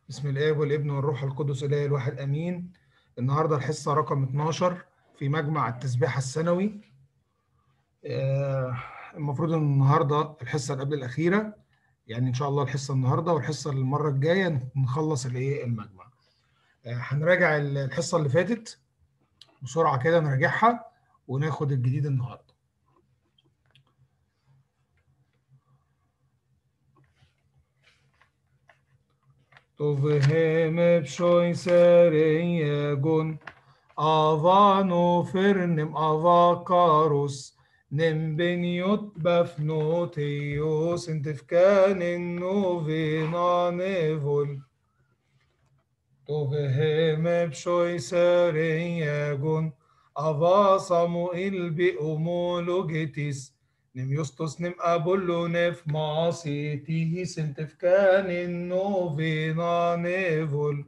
بسم الآب والابن والروح القدس إله الواحد أمين النهاردة الحصة رقم 12 في مجمع التسبيحة السنوي آه، المفروض إن النهاردة الحصة اللي قبل الأخيرة يعني إن شاء الله الحصة النهاردة والحصة المرة الجاية نخلص الإيه المجمع آه، هنراجع الحصة اللي فاتت بسرعة كده نراجعها وناخد الجديد النهاردة Tove pshoj serejegun, ava no fernim ava karus, nem beniot bafnoteos, intifkanin novena nevol. Tove pshoj serejegun, ava samuel bi homologetis, نم يسطس نم أبولو نف معصيته سنتف كان النوفينا نيفول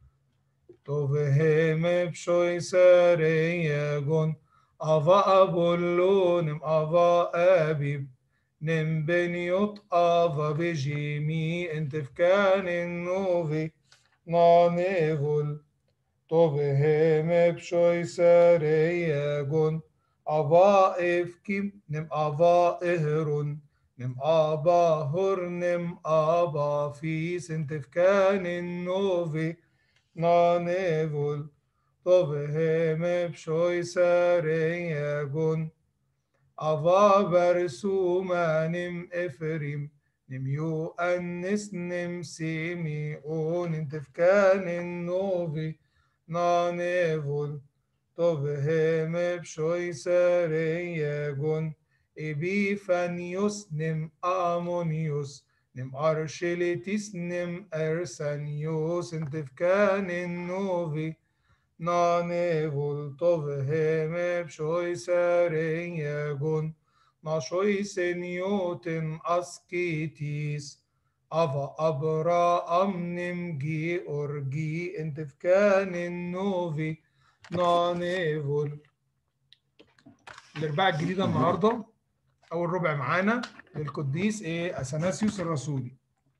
توفهم بشوي سريجون أفا أبولو نم أفا أبيب نم بنيوت أفا بجيمي انتف كان النوفي نانيفول توفهم بشوي سريجون ava efkim nem ava ehrun nem aba hur nem aba fis entefkanin novi nanevul tovehem pshoi sareyagun ava barsumanim efrim nem yu annis nem simi on entefkanin novi nanevul طبهم بشوي سريجون إبيفانيوس نم آمونيوس نم أرشلتيس نم أرسانيوس انتفكان النوفي نانيفول طبهم بشوي سريجون نشوي سنيوتن أسكيتيس أفا أبرا أمنم جي أورجي انتفكان النوفي نانيفول الارباع الجديده النهارده اول ربع معانا للقديس ايه اثناسيوس الرسولي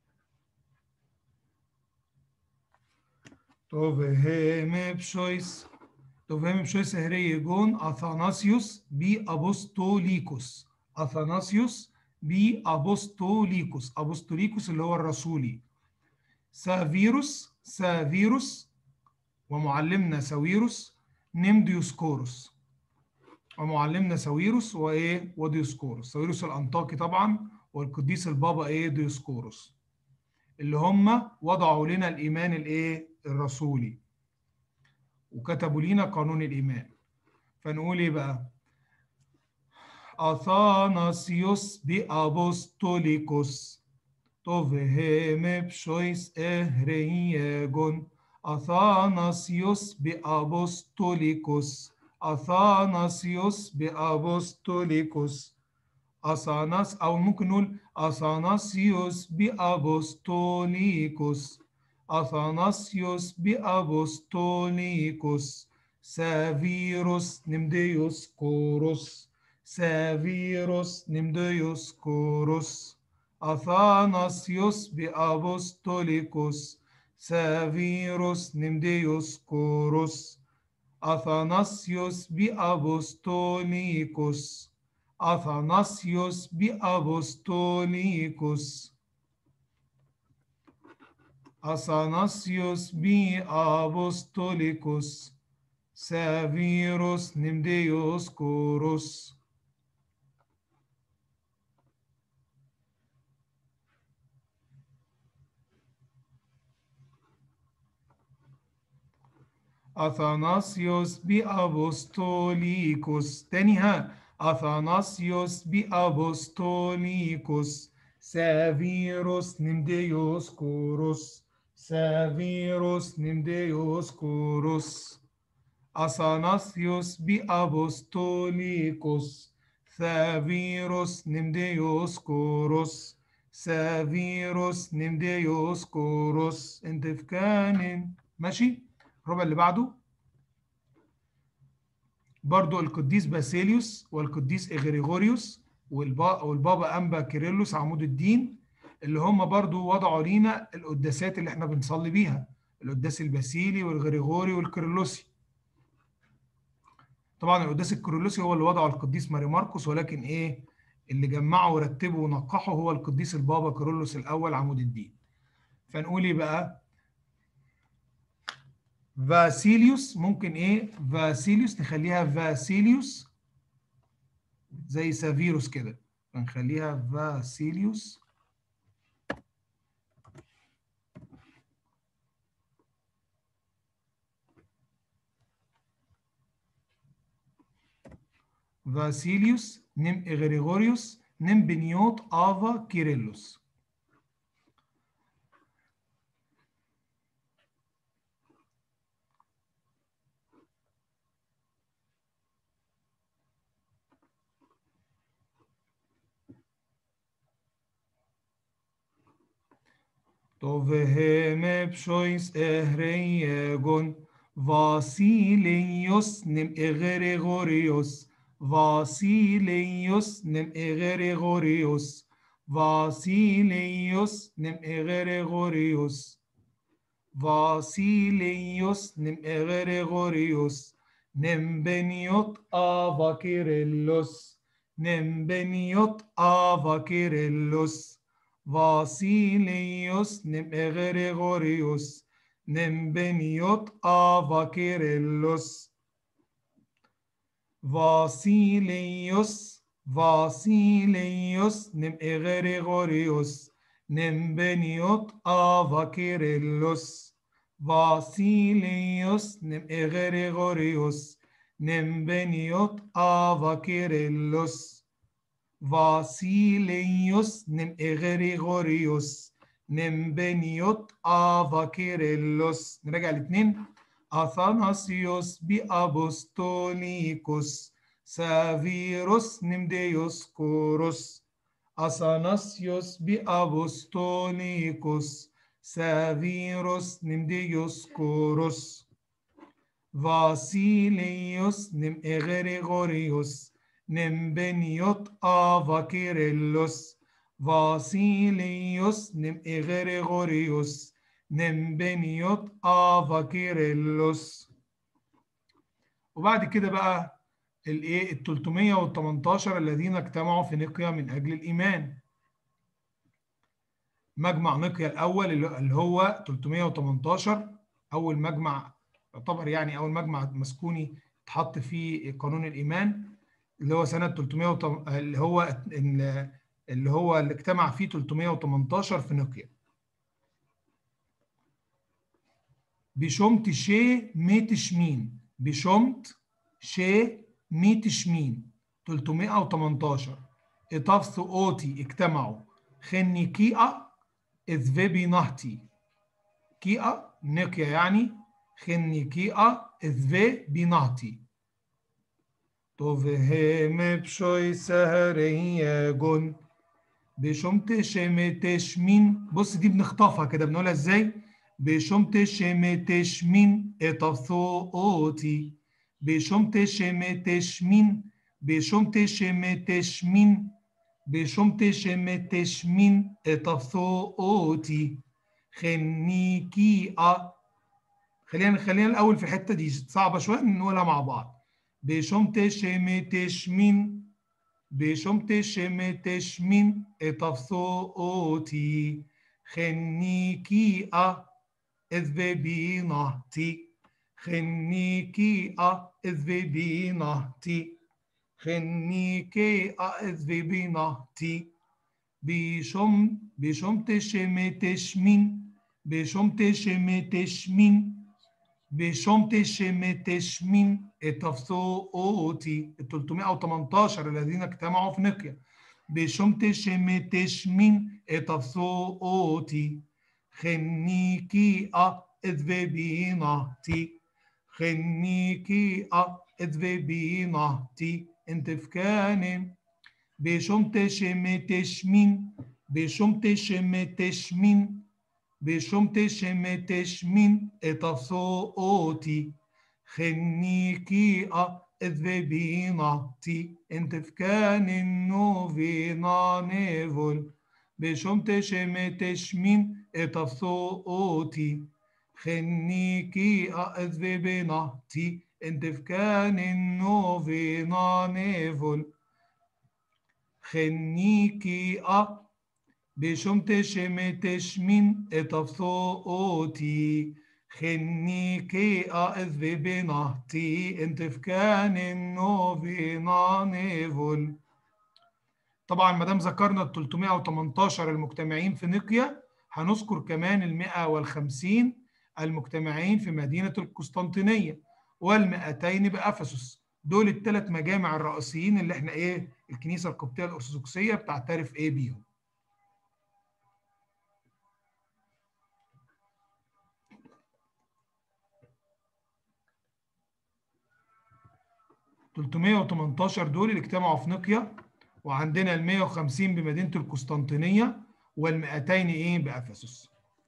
توفهم بشويس توفهم بشويس هريجون اثناسيوس بي ابوستوليكوس اثناسيوس بي ابوستوليكوس ابوستوليكوس اللي هو الرسولي سافيروس سافيروس ومعلمنا ساويروس نيم ديوسكوروس ومعلمنا ساويروس وايه وديوسكوروس ساويروس الانطاكي طبعا والقديس البابا ايه ديوسكوروس اللي هم وضعوا لنا الايمان الايه الرسولي وكتبوا لنا قانون الايمان فنقول ايه بقى اثاناسيوس بي ابوستوليكوس توفهم بشويس اهريجون أثاناسيوس بأبوستوليكوس أثاناسيوس بأبوستوليكوس أثاناس أو ممكن نقول أثاناسيوس بأبوستوليكوس أثاناسيوس بأبوستوليكوس سافيروس نمديوس كوروس سافيروس نمديوس كوروس أثاناسيوس بأبوستوليكوس سافيروس نمديوس كوروس أثناسيوس بأبوستوليكوس أثناسيوس بأبوستوليكوس أثناسيوس بأبوستوليكوس سافيروس نمديوس كوروس أثناسيوس بأبوستوليكوس تانيها أثناسيوس بأبوستوليكوس سافيروس نمديوس كوروس سافيروس نمديوس كوروس أثناسيوس بأبوستوليكوس سافيروس نمديوس كوروس سافيروس نمديوس كوروس انت في كان ماشي الربع اللي بعده برضو القديس باسيليوس والقديس إغريغوريوس والبابا أنبا كيرلس عمود الدين اللي هم برضو وضعوا لينا القداسات اللي احنا بنصلي بيها القداس الباسيلي والغريغوري والكيرلسي طبعا القداس الكيرلسي هو اللي وضعه القديس ماري ماركوس ولكن ايه اللي جمعه ورتبه ونقحه هو القديس البابا كيرلس الاول عمود الدين فنقول ايه بقى فاسيليوس ممكن ايه فاسيليوس نخليها فاسيليوس زي سافيروس كده فنخليها فاسيليوس فاسيليوس نم إغريغوريوس نم بنيوت آفا كيرلس توفهم بشويس إهريجون فاسيليوس نم إغريغوريوس فاسيليوس نم إغريغوريوس فاسيليوس نم إغريغوريوس فاسيليوس نم إغريغوريوس نم بنيوت آفا كيرلس نم بنيوت آفا كيرلس فاسيليوس نم إغريغوريوس نم بنيوت آفا كيرلس فاسيليوس فاسيليوس نم إغريغوريوس نم بنيوت آفا كيرلس فاسيليوس نم إغريغوريوس نم بنيوت آفا كيرلس فاسيليوس نم إغريغوريوس نم بنيوت آفا كيرلس نراجع الاثنين أثناسيوس بأبوستوليكوس سافيروس نم ديوسكوروس أثناسيوس بأبوستوليكوس سافيروس نم ديوسكوروس فاسيليوس نم إغريغوريوس نم بنيوت آفا كيرلس فاسيليوس نم إغريغوريوس نم بنيوت آفا كيرلس وبعد كده بقى الايه ال 318 الذين اجتمعوا في نقيا من اجل الايمان مجمع نقيا الاول اللي هو 318 اول مجمع يعتبر يعني اول مجمع مسكوني اتحط فيه قانون الايمان اللي هو سنه 300 اللي هو اللي هو اللي اجتمع فيه 318 في نقيا بشمت شي ميتشمين بشمت شي ميتشمين 318 اطفث اوتي اجتمعوا خني كيئة اذفبي نهتي كيئة نقيا يعني خني كيئة اذفبي نهتي توفهم بشوي سهريجون بشمت شمتشمين بص دي بنخطفها كده بنقولها ازاي بشمت شمتشمين اطفثو اوتي بشمت شمتشمين بشمت شمتشمين بشمت شمتشمين اطفثو اوتي خنيكيئة خلينا خلينا الاول في الحته دي صعبه شويه نقولها مع بعض بشمت شمتشمين بشمت شمتشمين اطفثو اوتي خنيكيئة اذببي نهتي خنيكيئة اذببي نهتي خنيكيئة اذببي نهتي بشم بشمت شمتشمين بشمت شمتشمين بشمت شمتشمين اتفسو اوتي ال 318 الذين اجتمعوا في نقيا بشمت شمتشمين اتفسو اوتي خنيكيئة اذببي نهتي خنيكيئة اذببي نهتي انت في كان بشمت شمتشمين بشمت شمتشمين بشمت شمتشمين اتفسو اوتي خنيكيئة اذببي نهتي انت في كان النوفينا نيفول بشم تشم تشمين اتفصوتي خنيكي أذ بنهتي انت في كان النوفينا نيفول خنيكي أ بشم تشم تشمين اتفصوتي خنيكي أذ بنهتي انت في كان النوفينا نيفول طبعا ما دام ذكرنا ال 318 المجتمعين في نقيا هنذكر كمان ال 150 المجتمعين في مدينه القسطنطينيه وال 200 بافسس دول الثلاث مجامع الرئيسيين اللي احنا ايه الكنيسه القبطيه الارثوذكسيه بتعترف ايه بيهم. تلتمية وتمنتاشر دول اللي اجتمعوا في نقيا وعندنا ال 150 بمدينة القسطنطينية وال 200 ايه بأفسس.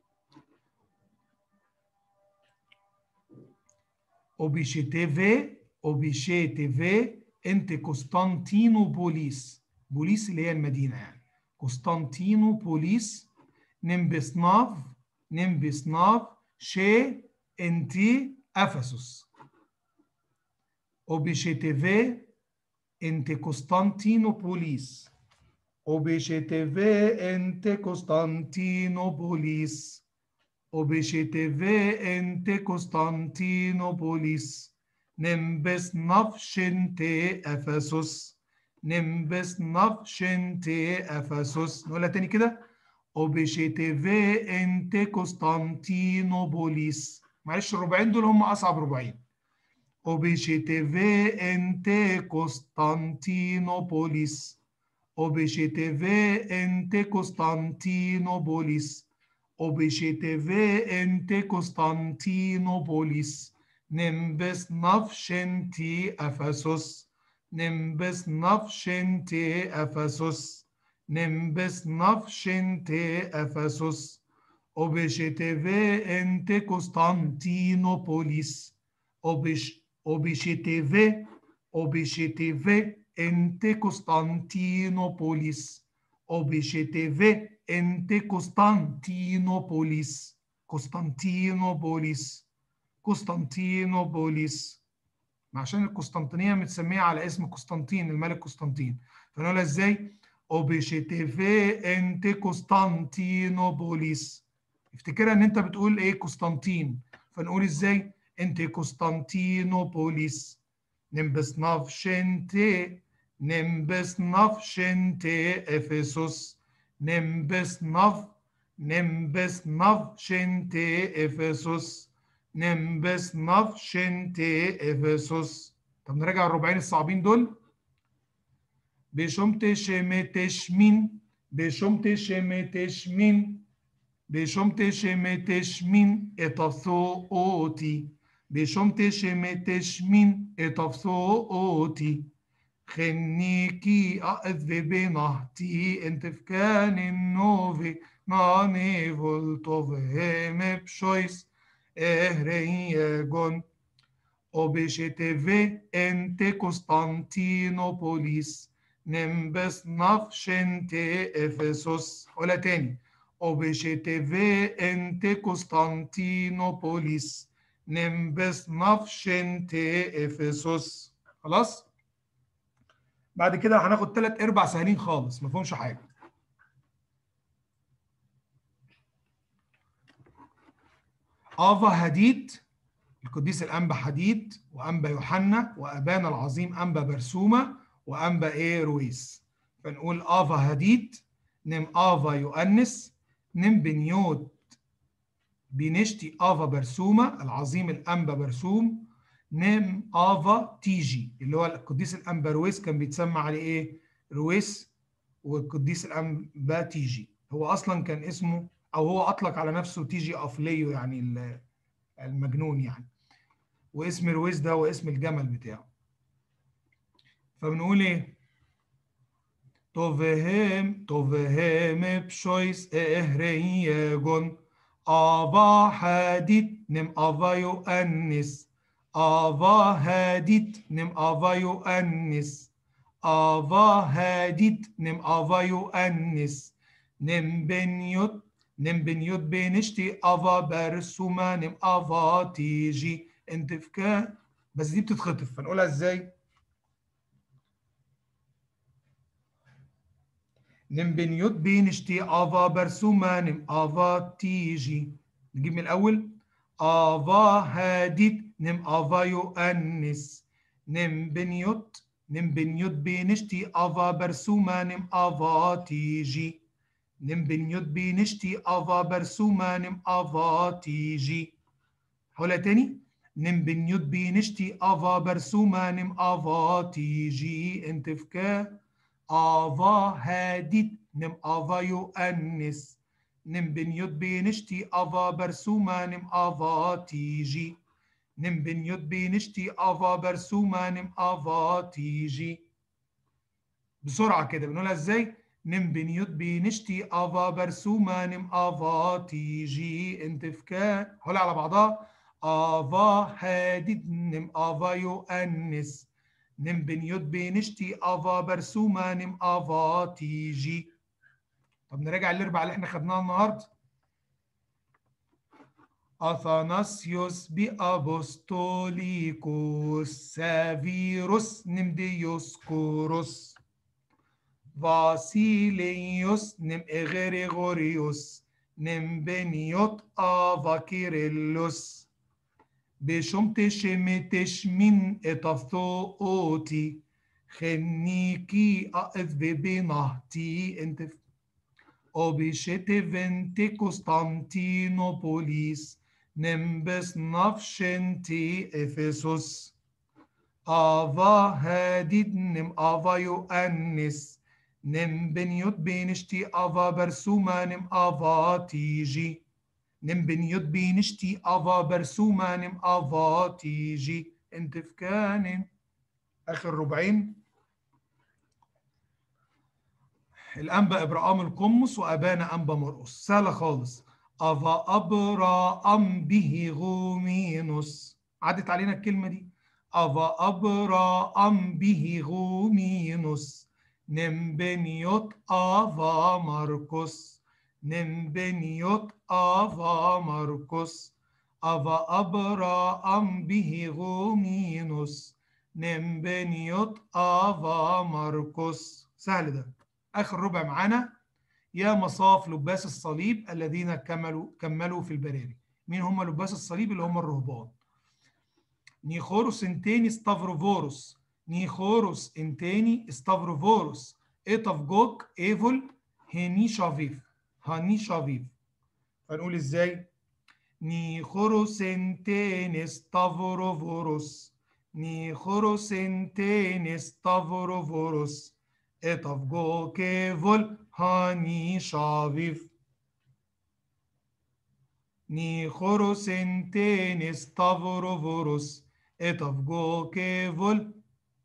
اوبيشيتيفي اوبيشيتيفي انت قسطنطينو بوليس بوليس اللي هي المدينة يعني قسطنطينو بوليس نمبسناف نمبسناف شي انتي افسس اوبيشيتيفي انت قسطنطينوبوليس وبشتفي انت قسطنطينوبوليس وبشتفي انت قسطنطينوبوليس نمبس نفشنت افسس نمبس نفشنت افسس نقولها تاني كده وبشتفي انت قسطنطينوبوليس معلش الربعين دول هم اصعب ربعين وبشتفي انت قسطنطينوبوليس وبشتفي انت قسطنطينوبوليس وبشتفي انت قسطنطينوبوليس نمبس نفشنتي افسس نمبس نفشنتي افسس نمبس نفشنتي افسس وبشتفي انت قسطنطينوبوليس وبش وبشتفي وبشتفي انت قسطنطينوبوليس وبشتفي انت قسطنطينوبوليس قسطنطينوبوليس قسطنطينوبوليس عشان القسطنطينية متسمية على اسم قسطنطين الملك قسطنطين فنقولها ازاي؟ وبشتفي انت قسطنطينوبوليس افتكرها ان انت بتقول ايه قسطنطين فنقول ازاي؟ انت قسطنطينوبوليس نمبس نفشنتي نمبس نفشنتي افسس نمبس نف نمبس نفشنتي افسس نمبس نفشنتي افسس طب نراجع الربعين الصعبين دول بشمت شمتشمين بشمت شمتشمين بشمت شمتشمين اتثوتي بشمت شمتشمين اتثوتي خنيكي أذ بنهتي انت في كان النوفي ناني فولتوفهم بشويس اهريجون وبشتفي انت قسطنطينوبوليس نمبس نفشنتي افسس ولا تاني وبشتفي انت قسطنطينوبوليس نمبس نفشنتي افسس خلاص بعد كده هناخد ثلاث ارباع سهلين خالص ما فيهمش حاجه افا هديد القديس الانبا حديد وانبا يوحنا وابانا العظيم انبا برسومه وانبا ايه رويس فنقول افا هديد نم افا يؤنس نم بنيوت بنشتي افا برسومه العظيم الانبا برسوم نم افا تيجي اللي هو القديس الانبا رويس كان بيتسمى عليه ايه رويس والقديس الانبا تيجي هو اصلا كان اسمه او هو اطلق على نفسه تيجي افليو يعني المجنون يعني واسم رويس ده هو اسم الجمل بتاعه فبنقول ايه توفهم توفهم بشويس اهريجون ابا حديد نم افا يؤنس افا هاديد نم افا يؤنس افا هاديد نم افا يؤنس نم بنيوت نم بنيوت بنشتي افا برسوما نم افا تيجي انت في كا بس دي بتتخطف فنقولها ازاي نم بنيوت بنشتي افا برسوما نم افا تيجي نجيب من الاول افا هاديت نم افا يؤنس نم بنيوت نم بنيوت بنشتي افا برسوما نم افا تيجي نم بنيوت بنشتي افا برسوما نم افا تيجي حولها تاني نم بنيوت بنشتي افا برسوما نم افا تيجي انت في كا افا هاديت نم افا يؤنس نم بنيوت بنشتي افا برسوما نم افا تيجي نم بنيوت بنشتي افا برسوما نم افا تيجي بسرعه كده بنقولها ازاي نم بنيوت بنشتي افا برسوما نم افا تيجي انت في كا هقولها على بعضها افا هادد نم افا يؤنس نم بنيوت بنشتي افا برسوما نم افا تيجي طب نراجع الاربع اللي احنا خدناها النهارده أثناسيوس بأبوستوليكوس سافيروس نم ديوسكوروس فاسيليوس نم إغريغوريوس نم بنيوت آفا كيرلس بشمت شمتش من اتثوؤتي خنيكي أذ ببنهتي انت وبشت فنتي قسطنطينوبوليس نمبس نفشنتي افسوس افا هاديد نم افا يؤنس نم بنيوت بينشتي افا برسوما نم افا تيجي نم بنيوت بينشتي افا برسوما نم افا تيجي انت في كان اخر ربعين الانبا ابراهام القمص وابانا انبا مرقص سهله خالص افا ابراام به غومينوس عدت علينا الكلمه دي افا ابراام به غومينوس نم بنيوت افا ماركوس نم بنيوت افا ماركوس افا ابراام به غومينوس نم بنيوت افا ماركوس سهل ده اخر ربع معانا يا مصاف لباس الصليب الذين كملوا كملوا في البراري مين هم لباس الصليب اللي هم الرهبان نيخوروس انتاني ستافروفوروس نيخوروس انتاني ستافروفوروس ايتاف جوك ايفول هني شافيف هني شافيف فنقول ازاي نيخوروس انتاني ستافروفوروس نيخوروس انتاني ستافروفوروس اتاف جو كيفول هاني شافيف نيخوروس انتين ستافروفوروس اتاف جو كيفول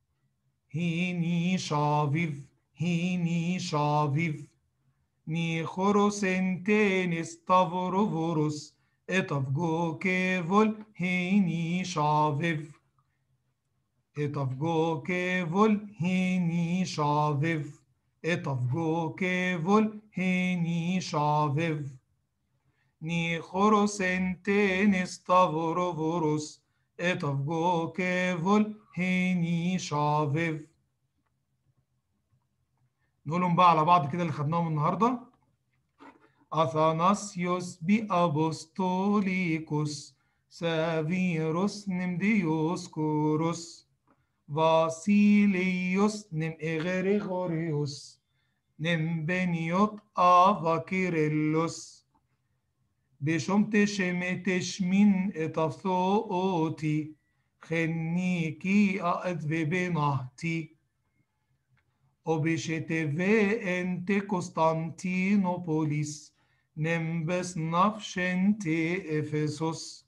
هيني شافيف هيني شافيف نيخوروس انتين ستافروفوروس اتاف جو كيفول هيني شافيف اتاف جو كيفول هيني شافيف اتاف جو كيفول هيني شافيف نيخوروس انتين ستافروفوروس اتاف جو كيفول هيني شافيف نقولهم بقى على بعض كده اللي خدناهم النهارده أثناسيوس بأبوستوليكوس سافيروس نم ديوسكوروس فاسيليوس نم إغريغوريوس نم بنيوت آفا كيرلس بشمت شمتش من اتثوؤتي خنيكي أأذ بنهتي وبشتفي انت قسطنطينوبوليس نمبس نفشنتي افسوس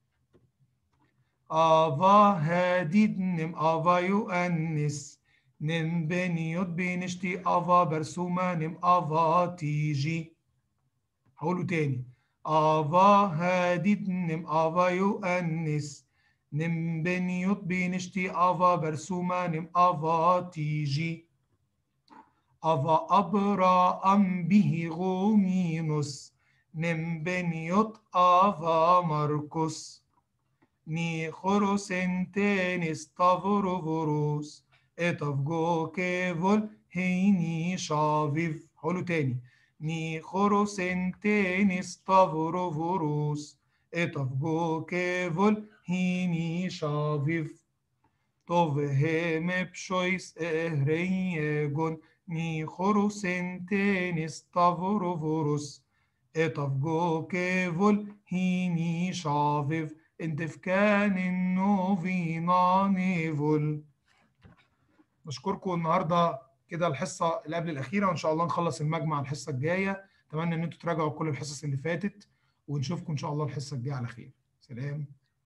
افا هاديد نم افا يؤنس نم بنيوت بنشتي افا برسوما نم افا تيجي هقوله تاني افا هاديد نم افا يؤنس نم بنيوت بنشتي افا برسوما نم افا تيجي افا ابرا ام به غومينوس نمبنيوت افا ماركوس ني خروسنتين ستافروفوروس اتافجو كيفول هيني شافيف هقوله تاني ني خروسنتين ستافروفوروس اتافجو كيفول هيني شافيف طوف هم بشويس اهريجون ني خروسنتين ستافروفوروس اتافجو كيفول هيني شافيف انت في كان النوفينا نيفول بشكركم النهارده كده الحصه اللي قبل الاخيره وان شاء الله نخلص المجمع الحصه الجايه اتمنى ان انتم تراجعوا كل الحصص اللي فاتت ونشوفكم ان شاء الله الحصه الجايه على خير سلام